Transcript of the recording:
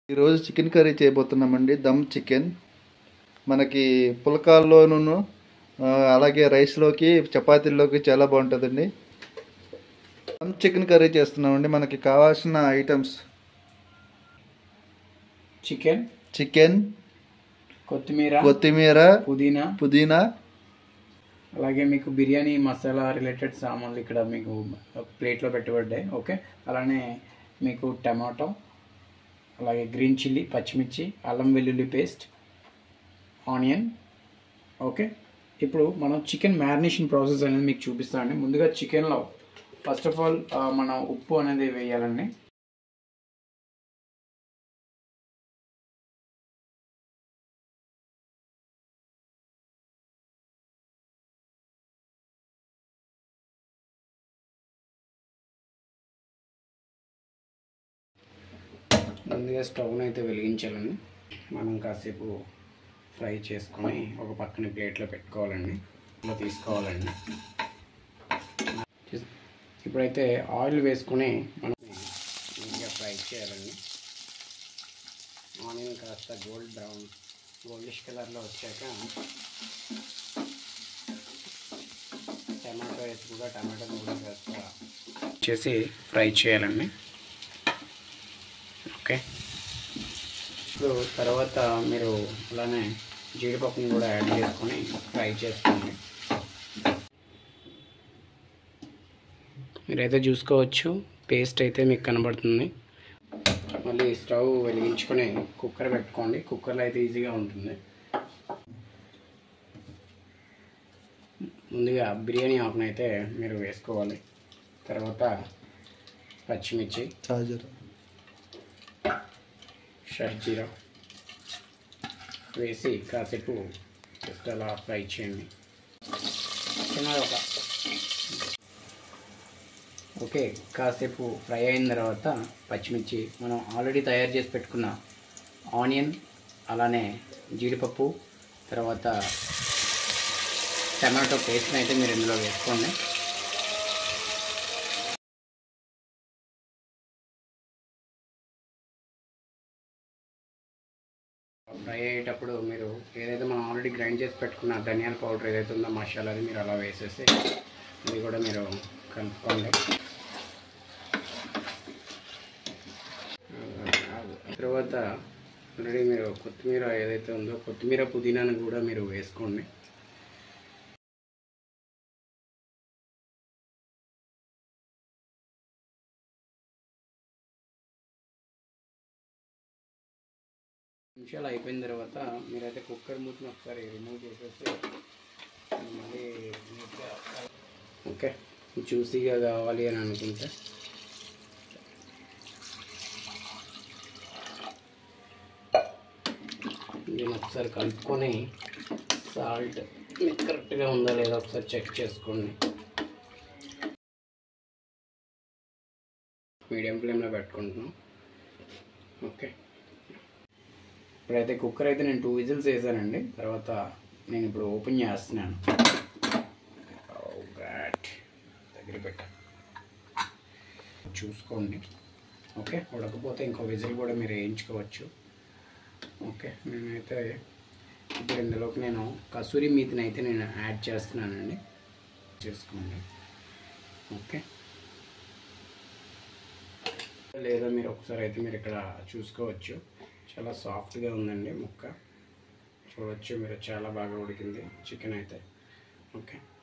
ఈరోజు chicken curry చేయబోతున్నామండి dum chicken మనకి పులకాల్లోనూ ఆ, అలాగే రైస్లోకి చపాతీల్లోకి చాలా బాగుంటుందండి దమ్ చికెన్ కర్రీ చేస్తున్నామండి మనకి కావాల్సిన ఐటమ్స్ చికెన్ చికెన్ కొత్తిమీర కొత్తిమీర పుదీనా పుదీనా అలాగే మీకు బిర్యానీ మసాలా రిలేటెడ్ సామాన్లు ఇక్కడ మీకు ప్లేట్లో పెట్టబడ్డాయి ఓకే అలానే మీకు టమాటో అలాగే గ్రీన్ చిల్లీ పచ్చిమిర్చి అల్లం వెల్లుల్లి పేస్ట్ ఆనియన్ ఓకే ఇప్పుడు మనం చికెన్ మ్యారినేషన్ ప్రాసెస్ అనేది మీకు చూపిస్తామండి ముందుగా చికెన్లో ఫస్ట్ ఆఫ్ ఆల్ మనం ఉప్పు అనేది వేయాలండి ముందుగా స్టవ్ని అయితే వెలిగించాలండి మనం కాసేపు ఫ్రై చేసుకొని ఒక పక్కన ప్లేట్లో పెట్టుకోవాలండి ఇలా తీసుకోవాలండి చూస్- ఇప్పుడైతే ఆయిల్ వేసుకొని మనం మంచిగా ఫ్రై చేయాలండి ఆనియన్ కాస్త గోల్డ్ బ్రౌన్ గోల్డిష్ కలర్లో వచ్చాక టమాటో వేసి కూడా టమాటో కూడా కాస్త చేసి ఫ్రై చేయాలండి ఓకే ఇప్పుడు తర్వాత మీరు అలానే జీడిపప్పుని కూడా యాడ్ చేసుకొని ఫ్రై చేసుకోండి మీరైతే చూసుకోవచ్చు పేస్ట్ అయితే మీకు కనబడుతుంది మళ్ళీ స్టవ్ వెలిగించుకొని కుక్కర్ పెట్టుకోండి కుక్కర్లో అయితే ఈజీగా ఉంటుంది ముందుగా బిర్యానీ ఆకుని అయితే మీరు వేసుకోవాలి తర్వాత పచ్చిమిర్చి చార్జర్ షర్జీరా వేసి కాసేపు జస్ట్ అలా ఫ్రై చేయండి చిన్నగా ఒక ఓకే కాసేపు ఫ్రై అయిన తర్వాత పచ్చిమిర్చి మనం ఆల్రెడీ తయారు చేసి పెట్టుకున్న ఆనియన్ అలానే జీడిపప్పు తర్వాత టమాటో పేస్ట్ని అయితే మీరు ఇందులో వేసుకోండి ఫ్రై అయ్యేటప్పుడు మీరు ఏదైతే మనం ఆల్రెడీ గ్రైండ్ చేసి పెట్టుకున్న ధనియాల పౌడర్ ఏదైతే ఉందో మసాలా అది మీరు అలా వేసేసి ఇది కూడా మీరు కలుపుకోండి తర్వాత ఆల్రెడీ మీరు కొత్తిమీర ఏదైతే ఉందో కొత్తిమీర పుదీనాను కూడా మీరు వేసుకోండి నిమిషాలు అయిపోయిన తర్వాత మీరైతే కుక్కర్ మూతను ఒకసారి రిమూవ్ చేసేసి మళ్ళీ నీట్గా ఓకే జ్యూసీగా కావాలి అని అనుకుంటే దీన్ని ఒకసారి కలుపుకొని సాల్ట్ మీకు కరెక్ట్గా ఉందా లేదా ఒకసారి చెక్ చేసుకోండి మీడియం ఫ్లేమ్లో పెట్టుకుంటున్నాం ఓకే ఇప్పుడైతే కుక్కర్ అయితే నేను టూ విజిల్స్ వేసానండి తర్వాత నేను ఇప్పుడు ఓపెన్ చేస్తున్నాను Oh, God. దగ్గర పెట్టా చూసుకోండి ఓకే ఉడకపోతే ఇంకో విజిల్ కూడా మీరు వేయించుకోవచ్చు ఓకే నేనైతే ఇప్పుడు ఇందులోకి నేను కసూరి మీతిని అయితే నేను యాడ్ చేస్తున్నానండి చేసుకోండి ఓకే లేదా మీరు ఒకసారి అయితే మీరు ఇక్కడ చూసుకోవచ్చు చాలా సాఫ్ట్గా ఉందండి ముక్క చూడవచ్చు మీరు చాలా బాగా ఉడికింది చికెన్ అయితే ఓకే